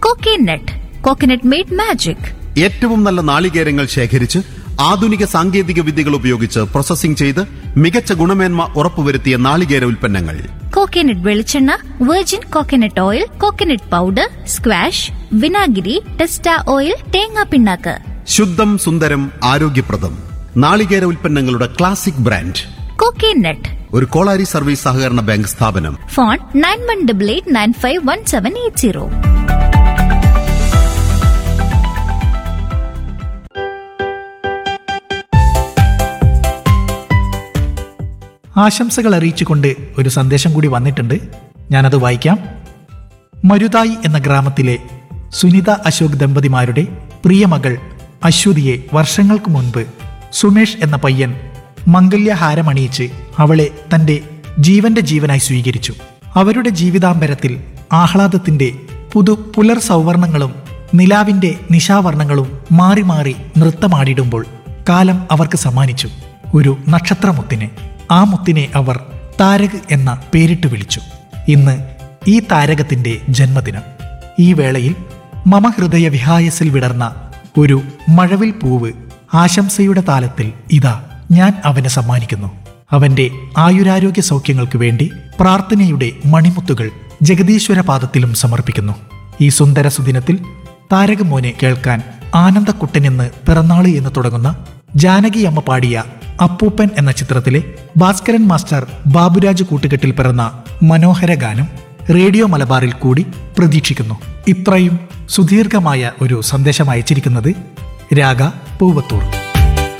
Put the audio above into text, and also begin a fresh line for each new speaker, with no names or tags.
coconut coconut made magic
ഏറ്റവും നല്ല നാളികേരങ്ങൾ ശേഖരിച്ച് ആധുനിക സാങ്കേതിക വിദ്യകൾ ഉപയോഗിച്ച് പ്രോസസ്സിംഗ് ചെയ്ത് മികച്ച ഗുണമേന്മ ഉറപ്പുവരുത്തിയ നാളികേര ഉൽപ്പന്നങ്ങൾ
കോക്കനട്ട് വെളിച്ചെണ്ണ virgin coconut oil coconut powder squash വിനാഗിരി ടെസ്റ്റ ഓയിൽ തേങ്ങാ പിണ്ണാക്ക്
ശുദ്ധം സുന്ദരം ആരോഗ്യപ്രദം നാളികേര ഉൽപ്പന്നങ്ങളുടെ ക്ലാസിക് ബ്രാൻഡ്
കോക്കനട്ട്
ഒരു കോളാരി സർവീസ് സഹകരണ ബാങ്ക് സ്ഥാപനം
phone nine one double eight nine five one seven eight zero
ആശംസകൾ അറിയിച്ചുകൊണ്ട് ഒരു സന്ദേശം കൂടി വന്നിട്ടുണ്ട് ഞാനത് വായിക്കാം മരുതായി എന്ന ഗ്രാമത്തിലെ സുനിത അശോക് ദമ്പതിമാരുടെ പ്രിയമകൾ അശ്വതിയെ വർഷങ്ങൾക്ക് മുൻപ് സുമേഷ് എന്ന പയ്യൻ മംഗല്യഹാരമണിയിച്ച് അവളെ തന്റെ ജീവന്റെ ജീവനായി സ്വീകരിച്ചു അവരുടെ ജീവിതാംബരത്തിൽ ആഹ്ലാദത്തിന്റെ പുതു പുലർ സൗവർണങ്ങളും നിലാവിന്റെ നിശാവർണ്ണങ്ങളും മാറി മാറി നൃത്തമാടിടുമ്പോൾ കാലം അവർക്ക് സമ്മാനിച്ചു ഒരു നക്ഷത്രമുത്തിനെ ആ മുത്തിനെ അവർ താരക് എന്ന പേരിട്ട് വിളിച്ചു ഇന്ന് ഈ താരകത്തിന്റെ ജന്മദിനം ഈ വേളയിൽ മമ ഹൃദയ വിഹായസിൽ വിടർന്ന ഒരു മഴവിൽ പൂവ് ആശംസയുടെ താലത്തിൽ ഇതാ ഞാൻ അവന് സമ്മാനിക്കുന്നു അവന്റെ ആയുരാരോഗ്യ സൗഖ്യങ്ങൾക്ക് വേണ്ടി പ്രാർത്ഥനയുടെ മണിമുത്തുകൾ ജഗദീശ്വര പാദത്തിലും സമർപ്പിക്കുന്നു ഈ സുന്ദര സുദിനത്തിൽ താരക മോനെ കേൾക്കാൻ ആനന്ദക്കുട്ടനെന്ന് പിറന്നാള് എന്ന് തുടങ്ങുന്ന ജാനകി അമ്മ പാടിയ അപ്പൂപ്പൻ എന്ന ചിത്രത്തിലെ ഭാസ്കരൻ മാസ്റ്റർ ബാബുരാജ് കൂട്ടുകെട്ടിൽ പിറന്ന മനോഹര ഗാനം റേഡിയോ മലബാറിൽ കൂടി പ്രതീക്ഷിക്കുന്നു ഇത്രയും സുദീർഘമായ ഒരു സന്ദേശം അയച്ചിരിക്കുന്നത് രാഗ പൂവത്തൂർ